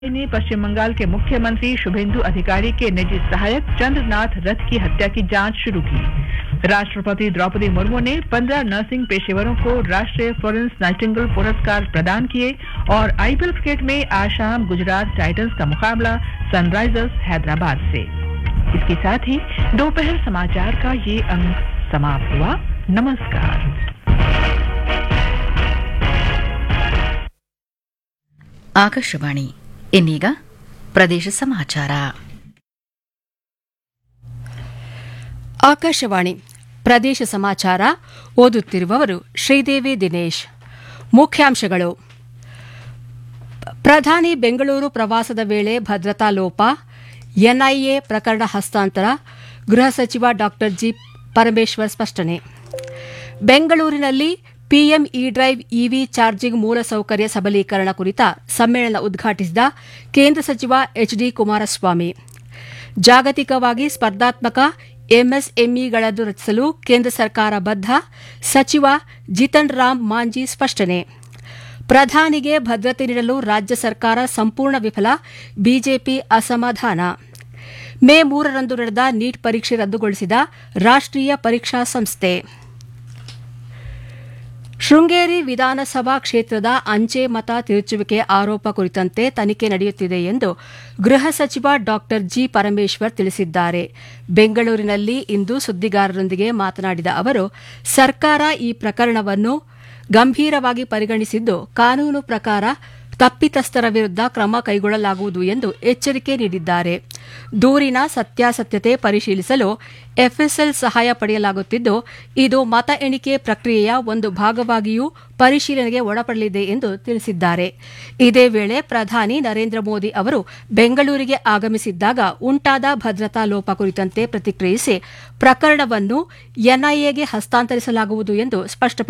ने पश्चिम बंगाल के मुख्यमंत्री शुभेंदु अधिकारी के निजी सहायक चंद्रनाथ रथ की हत्या की जांच शुरू की राष्ट्रपति द्रौपदी मुर्मू ने पंद्रह नर्सिंग पेशेवरों को राष्ट्रीय फ्लोरेंस नाइटिंगल पुरस्कार प्रदान किए और आईपीएल क्रिकेट में आज शाम गुजरात टाइटंस का मुकाबला सनराइजर्स हैदराबाद से इसके साथ ही दोपहर समाचार का ये अंक समाप्त हुआ नमस्कार ಆಕಾಶವಾಣಿ ಇನ್ನೀಗ ಪ್ರದೇಶ ಸಮಾಚಾರ ಆಕಾಶವಾಣಿ ಪ್ರದೇಶ ಸಮಾಚಾರ ಓದುತ್ತಿರುವವರು ಶ್ರೀದೇವಿ ದಿನೇಶ್ ಮುಖ್ಯಾಂಶಗಳು ಪ್ರಧಾನಿ ಬೆಂಗಳೂರು ಪ್ರವಾಸದ ವೇಳೆ ಭದ್ರತಾ ಲೋಪ ಎನ್ಐಎ ಪ್ರಕರಣ ಹಸ್ತಾಂತರ ಗೃಹ ಸಚಿವ ಡಾ ಜಿ ಪರಮೇಶ್ವರ್ ಸ್ಪಷ್ಟನೆ ಬೆಂಗಳೂರಿನಲ್ಲಿ PM E drive EV charging ಮೂಲಸೌಕರ್ಯ ಸಬಲೀಕರಣ ಕುರಿತ ಸಮ್ಮೇಳನ ಉದ್ಘಾಟಿಸಿದ ಕೇಂದ್ರ ಸಚಿವ ಎಚ್ ಡಿ ಕುಮಾರಸ್ವಾಮಿ ಜಾಗತಿಕವಾಗಿ ಸ್ಪರ್ಧಾತ್ಮಕ ಎಂಎಸ್ಎಂಇಗಳನ್ನು ರಚಿಸಲು ಕೇಂದ್ರ ಸರ್ಕಾರ ಬದ್ಧ ಸಚಿವ ಜಿತನ್ ರಾಮ್ ಮಾಂಜಿ ಸ್ಪಷ್ಟನೆ ಪ್ರಧಾನಿಗೆ ಭದ್ರತೆ ನೀಡಲು ರಾಜ್ಯ ಸರ್ಕಾರ ಸಂಪೂರ್ಣ ವಿಫಲ ಬಿಜೆಪಿ ಅಸಮಾಧಾನ ಮೇ ಮೂರರಂದು ನಡೆದ ನೀಟ್ ಪರೀಕ್ಷೆ ರದ್ದುಗೊಳಿಸಿದ ರಾಷ್ಟ್ರೀಯ ಪರೀಕ್ಷಾ ಸಂಸ್ಥೆ ಶೃಂಗೇರಿ ವಿಧಾನಸಭಾ ಕ್ಷೇತ್ರದ ಅಂಚೆ ಮತ ತಿರುಚುವಿಕೆ ಆರೋಪ ಕುರಿತಂತೆ ತನಿಖೆ ನಡೆಯುತ್ತಿದೆ ಎಂದು ಗೃಹ ಸಚಿವ ಡಾ ಜಿ ಪರಮೇಶ್ವರ್ ತಿಳಿಸಿದ್ದಾರೆ ಬೆಂಗಳೂರಿನಲ್ಲಿ ಇಂದು ಸುದ್ದಿಗಾರರೊಂದಿಗೆ ಮಾತನಾಡಿದ ಅವರು ಸರ್ಕಾರ ಈ ಪ್ರಕರಣವನ್ನು ಗಂಭೀರವಾಗಿ ಪರಿಗಣಿಸಿದ್ದು ಕಾನೂನು ಪ್ರಕಾರ ತಪ್ಪಿತಸ್ಥರ ವಿರುದ್ಧ ಕ್ರಮ ಕೈಗೊಳ್ಳಲಾಗುವುದು ಎಂದು ಎಚ್ಚರಿಕೆ ನೀಡಿದ್ದಾರೆ ದೂರಿನ ಸತ್ಯಾಸತ್ಯತೆ ಪರಿಶೀಲಿಸಲು ಎಫ್ಎಸ್ಎಲ್ ಸಹಾಯ ಪಡೆಯಲಾಗುತ್ತಿದ್ದು ಇದು ಮತ ಎಣಿಕೆ ಪ್ರಕ್ರಿಯೆಯ ಒಂದು ಭಾಗವಾಗಿಯೂ ಪರಿಶೀಲನೆಗೆ ಒಳಪಡಲಿದೆ ಎಂದು ತಿಳಿಸಿದ್ದಾರೆ ಇದೇ ವೇಳೆ ಪ್ರಧಾನಿ ನರೇಂದ್ರ ಮೋದಿ ಅವರು ಬೆಂಗಳೂರಿಗೆ ಆಗಮಿಸಿದ್ದಾಗ ಉಂಟಾದ ಭದ್ರತಾ ಲೋಪ ಕುರಿತಂತೆ ಪ್ರತಿಕ್ರಿಯಿಸಿ ಪ್ರಕರಣವನ್ನು ಎನ್ಐಎಗೆ ಹಸ್ತಾಂತರಿಸಲಾಗುವುದು ಎಂದು ಸ್ಪಷ್ಟಪಡಿಸಿದ್ದಾರೆ